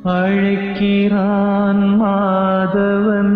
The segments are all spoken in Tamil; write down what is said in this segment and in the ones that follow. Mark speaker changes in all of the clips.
Speaker 1: அழைக்கிறான் மாதவன்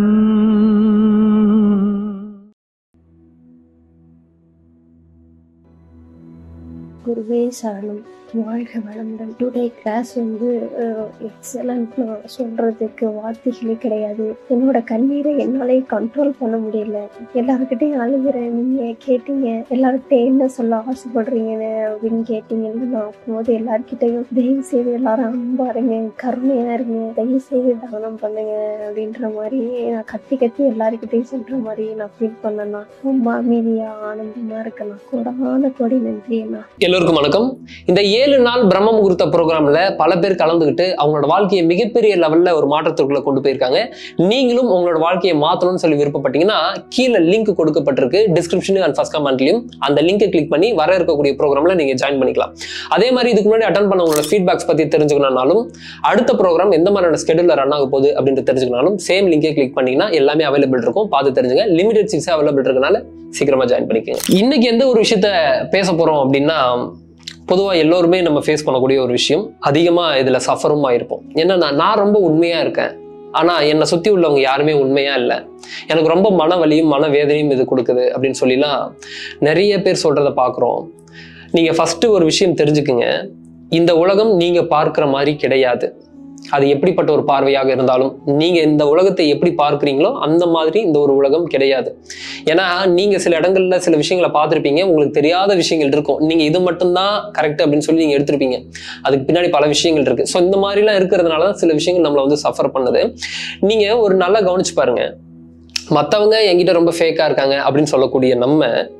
Speaker 2: குருவே சரணம் வாழ்க வளமுடன் டுடே கிளாஸ் வந்து எக்ஸலண்ட் சொல்றதுக்கு வார்த்தைகளே கிடையாது என்னோட கண்ணீரை என்னாலே கண்ட்ரோல் பண்ண முடியல எல்லாருக்கிட்டையும் அழுகிறேன் நீங்க கேட்டீங்க எல்லாருக்கிட்டையும் என்ன சொல்ல ஆசைப்படுறீங்கன்னு அப்படின்னு கேட்டீங்கன்னு நான் போது எல்லார்கிட்டையும் தயவு செய்து எல்லாரும் அன்பா இருங்க கருணையா இருங்க தயவு செய்து தானம் பண்ணுங்க அப்படின்ற மாதிரி நான் கத்தி கத்தி எல்லாருக்கிட்டையும் சொல்ற மாதிரி நான் ஃபீல் பண்ணேன்னா ரொம்ப அமைதியா ஆனந்தமா இருக்கலாம் கோடான கோடி நன்றி அண்ணா
Speaker 3: எல்லோருக்கும் வணக்கம் இந்த ஏழு நாள் பிரம்ம முகூர்த்த ப்ரோக்ராம்ல பல பேர் கலந்துக்கிட்டு அவங்களோட வாழ்க்கையை மிகப்பெரிய லெவல்ல ஒரு மாற்றத்திற்குள்ள கொண்டு போயிருக்காங்க நீங்களும் உங்களோட வாழ்க்கையை மாற்றணும்னு சொல்லி விருப்பப்பட்டீங்கன்னா கீழே லிங்க் கொடுக்கப்பட்டிருக்கு டிஸ்கிரிப்ஷன் அண்ட் ஃபர்ஸ்ட் கமெண்ட்லையும் அந்த லிங்கை கிளிக் பண்ணி வர இருக்கக்கூடிய ப்ரோக்ராம்ல நீங்க ஜாயின் பண்ணிக்கலாம் அதே மாதிரி இதுக்கு முன்னாடி அட்டன் பண்ண உங்களோட ஃபீட்பேக்ஸ் பத்தி தெரிஞ்சுக்கணும்னாலும் அடுத்த ப்ரோக்ராம் எந்த மாதிரியான ஸ்கெடியூல்ல ரன் ஆக போகுது அப்படின்னு தெரிஞ்சுக்கனாலும் சேம் லிங்கை கிளிக் பண்ணீங்கன்னா எல்லாமே அவைலபிள் இருக்கும் பார்த்து தெரிஞ்சுங்க லிமிடெட் சீட்ஸ் அவைலபிள் இருக்கனால சீக்கிரமா ஜாயின் பண்ணிக்கோங்க இன்னைக்கு எந்த ஒரு விஷயத்த பேச போறோம் அப்படின்னா பொதுவாக எல்லோருமே நம்ம ஃபேஸ் பண்ணக்கூடிய ஒரு விஷயம் அதிகமாக இதில் சஃபரும் ஆயிருப்போம் என்னன்னா நான் ரொம்ப உண்மையாக இருக்கேன் ஆனால் என்னை சுற்றி உள்ளவங்க யாருமே உண்மையாக இல்லை எனக்கு ரொம்ப மன வலியும் மன வேதனையும் இது கொடுக்குது அப்படின்னு சொல்லிலாம் நிறைய பேர் சொல்கிறத பார்க்குறோம் நீங்கள் ஃபஸ்ட்டு ஒரு விஷயம் தெரிஞ்சுக்குங்க இந்த உலகம் நீங்கள் பார்க்குற மாதிரி கிடையாது அது எப்படிப்பட்ட ஒரு பார்வையாக இருந்தாலும் நீங்க இந்த உலகத்தை எப்படி பார்க்குறீங்களோ அந்த மாதிரி இந்த ஒரு உலகம் கிடையாது ஏன்னா நீங்க சில இடங்கள்ல சில விஷயங்களை பார்த்துருப்பீங்க உங்களுக்கு தெரியாத விஷயங்கள் இருக்கும் நீங்க இது மட்டும்தான் கரெக்ட் அப்படின்னு சொல்லி நீங்க எடுத்திருப்பீங்க அதுக்கு பின்னாடி பல விஷயங்கள் இருக்கு ஸோ இந்த மாதிரிலாம் இருக்கிறதுனால தான் சில விஷயங்கள் நம்மளை வந்து சஃபர் பண்ணுது நீங்க ஒரு நல்லா கவனிச்சு பாருங்க மற்றவங்க என்கிட்ட ரொம்ப ஃபேக்காக இருக்காங்க அப்படின்னு சொல்லக்கூடிய நம்ம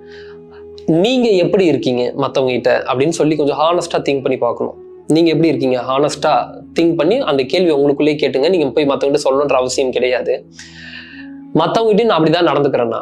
Speaker 3: நீங்க எப்படி இருக்கீங்க மற்றவங்க கிட்ட அப்படின்னு சொல்லி கொஞ்சம் ஹானஸ்டா திங்க் பண்ணி பார்க்கணும் நீங்க எப்படி இருக்கீங்க ஹானஸ்டா திங்க் பண்ணி அந்த கேள்வி உங்களுக்குள்ளேயே கேட்டுங்க நீங்க போய் மற்றவங்கிட்ட சொல்லணுன்ற அவசியம் கிடையாது மற்றவங்ககிட்ட நான் அப்படிதான் நடந்துக்கிறேன்னா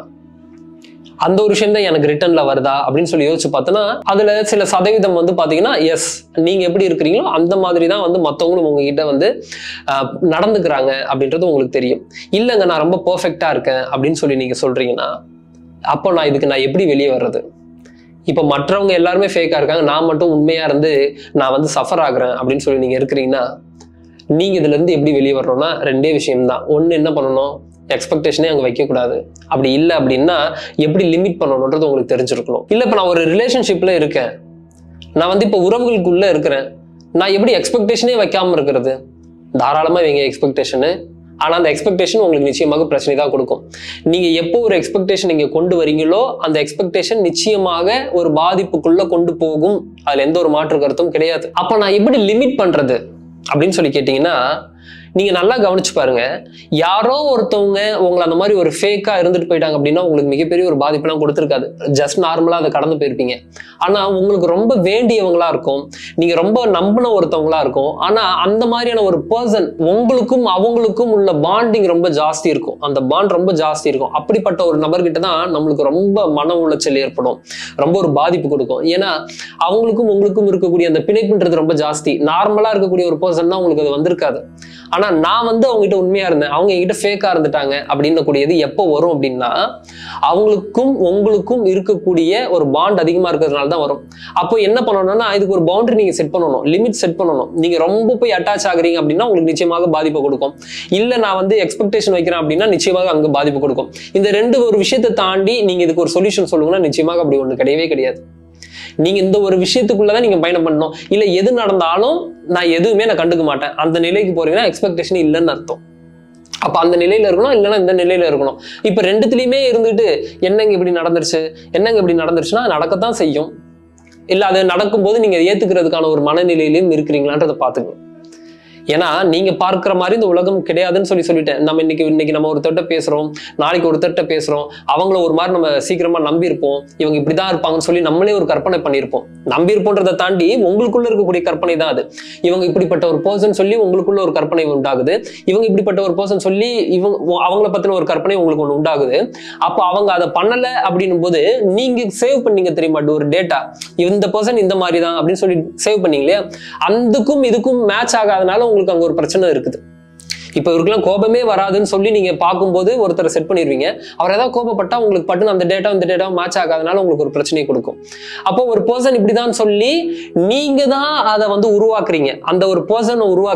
Speaker 3: அந்த ஒரு விஷயம் தான் எனக்கு ரிட்டர்ன்ல வருதா அப்படின்னு சொல்லி யோசிச்சு பார்த்தோன்னா அதுல சில சதவீதம் வந்து பாத்தீங்கன்னா எஸ் நீங்க எப்படி இருக்கிறீங்களோ அந்த மாதிரி தான் வந்து மற்றவங்களும் உங்ககிட்ட வந்து ஆஹ், நடந்துக்கிறாங்க அப்படின்றது உங்களுக்கு தெரியும் இல்லைங்க நான் ரொம்ப பர்ஃபெக்டா இருக்கேன் அப்படின்னு சொல்லி நீங்க சொல்றீங்கன்னா அப்போ நான் இதுக்கு நான் எப்படி வெளியே வர்றது இப்போ மற்றவங்க எல்லாருமே ஃபேக்காக இருக்காங்க நான் மட்டும் உண்மையாக இருந்து நான் வந்து சஃபர் ஆகுறேன் அப்படின்னு சொல்லி நீங்கள் இருக்கிறீங்கன்னா நீங்கள் இதுலேருந்து எப்படி வெளியே வரணும்னா ரெண்டே விஷயம்தான் ஒன்று என்ன பண்ணணும் எக்ஸ்பெக்டேஷனே அங்கே வைக்கக்கூடாது அப்படி இல்லை அப்படின்னா எப்படி லிமிட் பண்ணணுன்றது உங்களுக்கு தெரிஞ்சிருக்கணும் இல்லை இப்போ நான் ஒரு ரிலேஷன்ஷிப்பில் இருக்கேன் நான் வந்து இப்போ உறவுகளுக்குள்ளே இருக்கிறேன் நான் எப்படி எக்ஸ்பெக்டேஷனே வைக்காமல் இருக்கிறது தாராளமாக வைங்க எக்ஸ்பெக்டேஷனு ஆனால் அந்த எக்ஸ்பெக்டேஷன் உங்களுக்கு நிச்சயமாக பிரச்சனை தான் கொடுக்கும் நீங்க எப்போ ஒரு எக்ஸ்பெக்டேஷன் நீங்க கொண்டு வரீங்களோ அந்த எக்ஸ்பெக்டேஷன் நிச்சயமாக ஒரு பாதிப்புக்குள்ள கொண்டு போகும் அதுல எந்த ஒரு மாற்று கருத்தும் கிடையாது அப்ப நான் எப்படி லிமிட் பண்றது அப்படின்னு சொல்லி கேட்டீங்கன்னா நீங்க நல்லா கவனிச்சு பாருங்க யாரோ ஒருத்தவங்க உங்களை அந்த மாதிரி ஒரு ஃபேக்கா இருந்துட்டு போயிட்டாங்க அப்படின்னா உங்களுக்கு மிகப்பெரிய ஒரு பாதிப்பெல்லாம் கொடுத்துருக்காது ஜஸ்ட் நார்மலா அதை கடந்து போயிருப்பீங்க ஆனா உங்களுக்கு ரொம்ப வேண்டியவங்களா இருக்கும் நீங்க ரொம்ப நம்பின ஒருத்தவங்களா இருக்கும் ஆனா அந்த மாதிரியான ஒரு பர்சன் உங்களுக்கும் அவங்களுக்கும் உள்ள பாண்டிங் ரொம்ப ஜாஸ்தி இருக்கும் அந்த பாண்ட் ரொம்ப ஜாஸ்தி இருக்கும் அப்படிப்பட்ட ஒரு நபர்கிட்ட தான் நம்மளுக்கு ரொம்ப மன உளைச்சல் ஏற்படும் ரொம்ப ஒரு பாதிப்பு கொடுக்கும் ஏன்னா அவங்களுக்கும் உங்களுக்கும் இருக்கக்கூடிய அந்த பிணைப்புன்றது ரொம்ப ஜாஸ்தி நார்மலா இருக்கக்கூடிய ஒரு பர்சன் தான் உங்களுக்கு அது வந்திருக்காது ஆனா நான் வந்து அவங்க கிட்ட உண்மையா இருந்தேன் அவங்க என்கிட்ட ஃபேக்கா இருந்துட்டாங்க அப்படின்னு கூடியது எப்போ வரும் அப்படின்னா அவங்களுக்கும் உங்களுக்கும் இருக்கக்கூடிய ஒரு பாண்ட் அதிகமா இருக்கிறதுனால தான் வரும் அப்போ என்ன பண்ணணும்னா இதுக்கு ஒரு பவுண்டரி நீங்க செட் பண்ணணும் லிமிட் செட் பண்ணணும் நீங்க ரொம்ப போய் அட்டாச் ஆகுறீங்க அப்படின்னா உங்களுக்கு நிச்சயமாக பாதிப்பு கொடுக்கும் இல்ல நான் வந்து எக்ஸ்பெக்டேஷன் வைக்கிறேன் அப்படின்னா நிச்சயமாக அங்க பாதிப்பு கொடுக்கும் இந்த ரெண்டு ஒரு விஷயத்தை தாண்டி நீங்க இதுக்கு ஒரு சொல்யூஷன் சொல்லுங்கன்னா நிச்சயமாக அப்படி ஒண்ணு கிடையவே கிடையாது நீங்க இந்த ஒரு விஷயத்துக்குள்ளதான் நீங்க பயணம் பண்ணணும் இல்ல எது நடந்தாலும் நான் எதுவுமே நான் கண்டுக்க மாட்டேன் அந்த நிலைக்கு போறீங்கன்னா எக்ஸ்பெக்டேஷன் இல்லைன்னு அர்த்தம் அப்ப அந்த நிலையில இருக்கணும் இல்லைன்னா இந்த நிலையில இருக்கணும் இப்ப ரெண்டுத்துலயுமே இருந்துட்டு என்னங்க இப்படி நடந்துருச்சு என்னங்க இப்படி நடந்துருச்சுன்னா நடக்கத்தான் செய்யும் இல்ல அது நடக்கும்போது நீங்க ஏத்துக்கிறதுக்கான ஒரு மனநிலையிலையும் இருக்கிறீங்களான்றதை பாத்துக்கணும் ஏன்னா நீங்க பார்க்கிற மாதிரி இந்த உலகம் கிடையாதுன்னு சொல்லி சொல்லிட்டேன் நம்ம இன்னைக்கு இன்னைக்கு நம்ம ஒருத்தர்கிட்ட பேசுறோம் நாளைக்கு ஒருத்தர்கிட்ட பேசுறோம் அவங்கள ஒரு மாதிரி நம்ம சீக்கிரமா நம்பியிருப்போம் இவங்க இப்படிதான் இருப்பாங்கன்னு சொல்லி நம்மளே ஒரு கற்பனை பண்ணியிருப்போம் நம்பியிருப்போன்றதை தாண்டி உங்களுக்குள்ள இருக்கக்கூடிய கற்பனை தான் அது இவங்க இப்படிப்பட்ட ஒரு பர்சன் சொல்லி உங்களுக்குள்ள ஒரு கற்பனை உண்டாகுது இவங்க இப்படிப்பட்ட ஒரு பர்சன் சொல்லி இவங்க அவங்கள பத்தின ஒரு கற்பனை உங்களுக்கு ஒன்று உண்டாகுது அப்போ அவங்க அதை பண்ணல அப்படின்னும் போது நீங்க சேவ் பண்ணீங்க தெரியுமா ஒரு டேட்டா இந்த பர்சன் இந்த மாதிரி தான் அப்படின்னு சொல்லி சேவ் பண்ணீங்களே அதுக்கும் இதுக்கும் மேட்ச் ஆகாதனால உங்களுக்கு அங்க ஒரு பிரச்சனை இருக்குது இப்போ இவருக்குலாம் கோபமே வராதுன்னு சொல்லி நீங்க பார்க்கும்போது ஒருத்தரை செட் பண்ணிடுவீங்க அவர் ஏதாவது கோபப்பட்டா உங்களுக்கு பட்டுன்னு அந்த டேட்டா இந்த டேட்டா மேட்ச் ஆகாதனால உங்களுக்கு ஒரு பிரச்சனையை கொடுக்கும் அப்போ ஒரு பர்சன் இப்படிதான் சொல்லி நீங்க தான் அதை வந்து உருவாக்குறீங்க அந்த ஒரு பர்சனை உருவாக்கல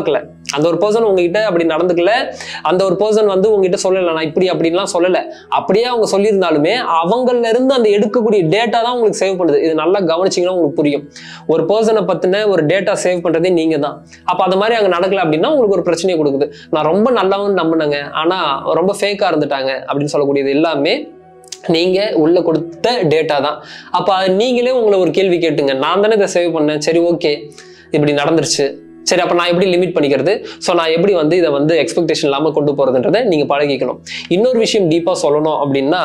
Speaker 3: அந்த ஒரு பர்சன் உங்ககிட்ட அப்படி நடந்துக்கல அந்த ஒரு பர்சன் வந்து உங்ககிட்ட சொல்லலை நான் இப்படி அப்படின்லாம் சொல்லலை அப்படியே அவங்க சொல்லியிருந்தாலுமே அவங்கள்ல இருந்து அந்த எடுக்கக்கூடிய டேட்டா தான் உங்களுக்கு சேவ் பண்ணுது இது நல்லா கவனிச்சிங்கன்னா உங்களுக்கு புரியும் ஒரு பர்சனை பத்தின ஒரு டேட்டா சேவ் பண்றதே நீங்க தான் அப்ப அந்த மாதிரி அங்க நடக்கல அப்படின்னா உங்களுக்கு ஒரு பிரச்சனையை கொடுக்குது நான் ரொம்ப நல்லவன் நம்பினேங்க ஆனா ரொம்ப ஃபேக்கா இருந்துட்டாங்க அப்படின்னு சொல்லக்கூடியது எல்லாமே நீங்க உள்ள கொடுத்த டேட்டா தான் அப்ப அது நீங்களே உங்களை ஒரு கேள்வி கேட்டுங்க நான் தானே இதை சேவ் பண்ணேன் சரி ஓகே இப்படி நடந்துருச்சு சரி அப்ப நான் எப்படி லிமிட் பண்ணிக்கிறது ஸோ நான் எப்படி வந்து இதை வந்து எக்ஸ்பெக்டேஷன் இல்லாமல் கொண்டு போறதுன்றதை நீங்க பழகிக்கணும் இன்னொரு விஷயம் டீப்பா சொல்லணும் அப்படின்னா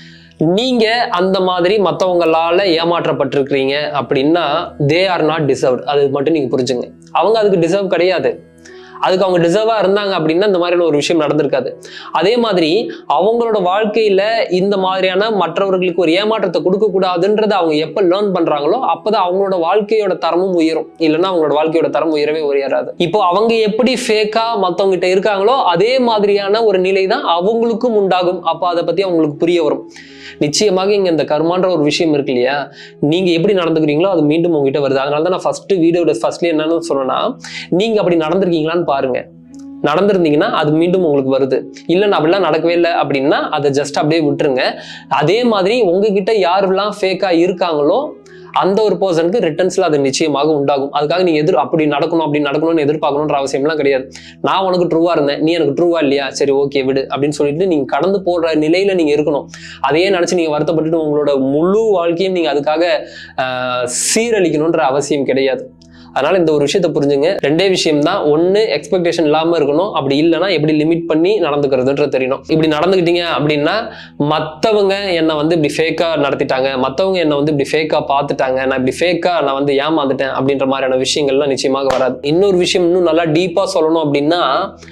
Speaker 3: நீங்க அந்த மாதிரி மற்றவங்களால ஏமாற்றப்பட்டிருக்கிறீங்க அப்படின்னா தே ஆர் நாட் டிசர்வ்ட் அது மட்டும் நீங்க புரிஞ்சுங்க அவங்க அதுக்கு டிசர்வ் கிடையாது அதுக்கு அவங்க டிசர்வா இருந்தாங்க அப்படின்னா இந்த மாதிரியான ஒரு விஷயம் நடந்திருக்காது அதே மாதிரி அவங்களோட வாழ்க்கையில இந்த மாதிரியான மற்றவர்களுக்கு ஒரு ஏமாற்றத்தை கொடுக்க கூடாதுன்றதை அவங்க எப்ப லேர்ன் பண்றாங்களோ அப்பதான் அவங்களோட வாழ்க்கையோட தரமும் உயரும் இல்லைன்னா அவங்களோட வாழ்க்கையோட தரம் உயரவே உயராது இப்போ அவங்க எப்படி ஃபேக்கா மத்தவங்க கிட்ட இருக்காங்களோ அதே மாதிரியான ஒரு நிலை தான் அவங்களுக்கும் உண்டாகும் அப்ப அதை பத்தி அவங்களுக்கு புரிய வரும் நிச்சயமாக இங்க இந்த கர்மான்ற ஒரு விஷயம் இருக்கு இல்லையா நீங்க எப்படி நடந்துக்கிறீங்களோ அது மீண்டும் உங்ககிட்ட வருது அதனால தான் நான் ஃபர்ஸ்ட் வீடியோட ஃபர்ஸ்ட்ல என்னன்னு சொன்னேன்னா நீங்க அப்படி நடந்திருக்கீங்களான்னு பாருங்க நடந்திருந்தீங்கன்னா அது மீண்டும் உங்களுக்கு வருது இல்லை நான் அப்படிலாம் நடக்கவே இல்லை அப்படின்னா அதை ஜஸ்ட் அப்படியே விட்டுருங்க அதே மாதிரி உங்ககிட்ட யாரெல்லாம் ஃபேக்கா இருக்காங்களோ அந்த ஒரு பர்சனுக்கு ரிட்டர்ன்ஸ்ல அது நிச்சயமாக உண்டாகும் அதுக்காக நீங்க எதிர் அப்படி நடக்கணும் அப்படி நடக்கணும்னு எதிர்பார்க்கணுன்ற அவசியம்லாம் கிடையாது நான் உனக்கு ட்ரூவா இருந்தேன் நீ எனக்கு ட்ரூவா இல்லையா சரி ஓகே விடு அப்படின்னு சொல்லிட்டு நீங்க கடந்து போடுற நிலையில நீங்க இருக்கணும் அதையே நினைச்சு நீங்க வருத்தப்பட்டுட்டு உங்களோட முழு வாழ்க்கையும் நீங்க அதுக்காக ஆஹ், சீரழிக்கணுன்ற அவசியம் கிடையாது அதனால இந்த ஒரு விஷயத்த புரிஞ்சுங்க ரெண்டே விஷயம் தான் ஒன்னு எக்ஸ்பெக்டேஷன் இல்லாம இருக்கணும் அப்படி இல்லைன்னா எப்படி லிமிட் பண்ணி நடந்துக்கிறதுன்றது தெரியணும் இப்படி நடந்துக்கிட்டீங்க அப்படின்னா மத்தவங்க என்னை வந்து இப்படி ஃபேக்கா நடத்திட்டாங்க மத்தவங்க என்னை வந்து இப்படி ஃபேக்கா பார்த்துட்டாங்க நான் இப்படி ஃபேக்கா நான் வந்து ஏமாந்துட்டேன் அப்படின்ற மாதிரியான விஷயங்கள்லாம் நிச்சயமாக வராது இன்னொரு விஷயம் இன்னும் நல்லா டீப்பா சொல்லணும் அப்படின்னா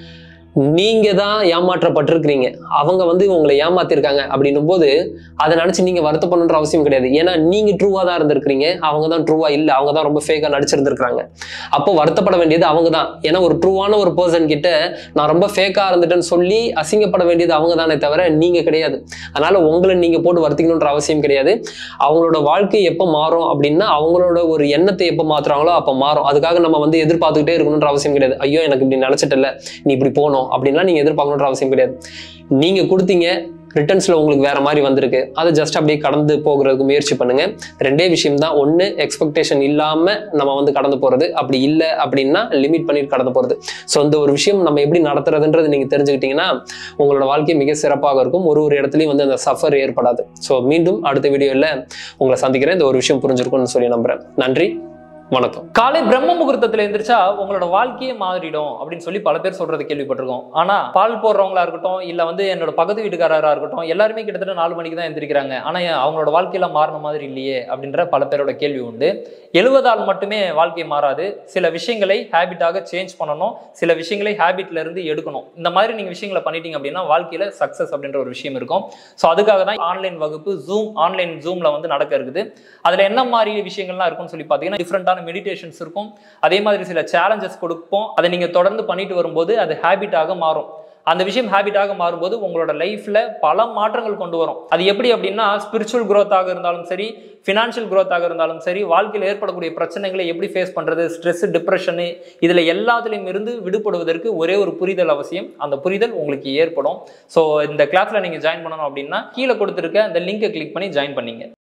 Speaker 3: நீங்க தான் ஏமாற்றப்பட்டிருக்கிறீங்க அவங்க வந்து உங்களை ஏமாத்திருக்காங்க அப்படின்னும் போது அதை நினைச்சு நீங்க வருத்தப்படணுன்ற அவசியம் கிடையாது ஏன்னா நீங்க ட்ரூவா தான் இருந்திருக்கிறீங்க அவங்க தான் ட்ரூவா இல்ல அவங்க தான் ரொம்ப ஃபேக்கா நடிச்சிருந்திருக்காங்க அப்போ வருத்தப்பட வேண்டியது அவங்க தான் ஏன்னா ஒரு ட்ரூவான ஒரு பர்சன் கிட்ட நான் ரொம்ப ஃபேக்கா இருந்துட்டேன்னு சொல்லி அசிங்கப்பட வேண்டியது அவங்க தானே தவிர நீங்க கிடையாது அதனால உங்களை நீங்க போட்டு வருத்திக்கணுன்ற அவசியம் கிடையாது அவங்களோட வாழ்க்கை எப்போ மாறும் அப்படின்னா அவங்களோட ஒரு எண்ணத்தை எப்போ மாத்துறாங்களோ அப்போ மாறும் அதுக்காக நம்ம வந்து எதிர்பார்த்துக்கிட்டே இருக்கணுன்ற அவசியம் கிடையாது ஐயோ எனக்கு இப்படி நினைச்சிட்டல நீ இப்படி போகணும் அப்படின்லாம் நீங்க எதிர்பார்க்கணுன்ற அவசியம் கிடையாது நீங்க கொடுத்தீங்க ரிட்டர்ன்ஸ்ல உங்களுக்கு வேற மாதிரி வந்திருக்கு அதை ஜஸ்ட் அப்படியே கடந்து போகிறதுக்கு முயற்சி பண்ணுங்க ரெண்டே விஷயம் தான் ஒன்று எக்ஸ்பெக்டேஷன் இல்லாம நம்ம வந்து கடந்து போறது அப்படி இல்லை அப்படின்னா லிமிட் பண்ணிட்டு கடந்து போறது ஸோ இந்த ஒரு விஷயம் நம்ம எப்படி நடத்துறதுன்றது நீங்க தெரிஞ்சுக்கிட்டீங்கன்னா உங்களோட வாழ்க்கை மிக சிறப்பாக இருக்கும் ஒரு ஒரு இடத்துலையும் வந்து அந்த சஃபர் ஏற்படாது ஸோ மீண்டும் அடுத்த வீடியோவில் உங்களை சந்திக்கிறேன் இந்த ஒரு விஷயம் புரிஞ்சிருக்கும்னு சொல்லி நம்புறேன் நன்றி வணக்கம்
Speaker 4: காலை பிரம்ம முகூர்த்தத்துல எந்திரிச்சா உங்களோட வாழ்க்கையே மாறிடும் அப்படின்னு சொல்லி பல பேர் சொல்றது கேள்விப்பட்டிருக்கோம் ஆனா பால் போடுறவங்களா இருக்கட்டும் இல்ல வந்து என்னோட பக்கத்து வீட்டுக்காரரா இருக்கட்டும் எல்லாருமே கிட்டத்தட்ட நாலு மணிக்கு தான் எந்திரிக்கிறாங்க ஆனா ஏன் அவங்களோட வாழ்க்கையில மாறின மாதிரி இல்லையே அப்படின்ற பல பேரோட கேள்வி உண்டு எழுவதால் மட்டுமே வாழ்க்கை மாறாது சில விஷயங்களை ஹேபிட்டாக சேஞ்ச் பண்ணணும் சில விஷயங்களை ஹேபிட்ல இருந்து எடுக்கணும் இந்த மாதிரி நீங்க விஷயங்களை பண்ணிட்டீங்க அப்படின்னா வாழ்க்கையில சக்சஸ் அப்படின்ற ஒரு விஷயம் இருக்கும் ஸோ அதுக்காக தான் ஆன்லைன் வகுப்பு ஜூம் ஆன்லைன் ஜூம்ல வந்து நடக்க இருக்குது அதுல என்ன மாதிரி விஷயங்கள்லாம் இருக்கும்னு சொல்லி பார்த்தீங்கன்னா டிஃப்ரெண்டான மெடிடேஷன்ஸ் இருக்கும் அதே மாதிரி சில சேலஞ்சஸ் கொடுப்போம் அதை நீங்க தொடர்ந்து பண்ணிட்டு வரும்போது அது ஹேபிட்டாக மாறும் அந்த விஷயம் ஹேபிட்டாக மாறும்போது உங்களோட லைஃப்ல பல மாற்றங்கள் கொண்டு வரும் அது எப்படி அப்படின்னா ஸ்பிரிச்சுவல் growth-ஆக இருந்தாலும் சரி ஃபினான்ஷியல் growth-ஆக இருந்தாலும் சரி வாழ்க்கையில் ஏற்படக்கூடிய பிரச்சனைகளை எப்படி ஃபேஸ் பண்றது ஸ்ட்ரெஸ் டிப்ரெஷனு இதுல எல்லாத்துலேயும் இருந்து விடுபடுவதற்கு ஒரே ஒரு புரிதல் அவசியம் அந்த புரிதல் உங்களுக்கு ஏற்படும் ஸோ இந்த கிளாஸ்ல நீங்க ஜாயின் பண்ணணும் அப்படின்னா கீழே கொடுத்துருக்க அந்த லிங்கை கிளிக் பண்ணி ஜாயின் பண்ணீங்க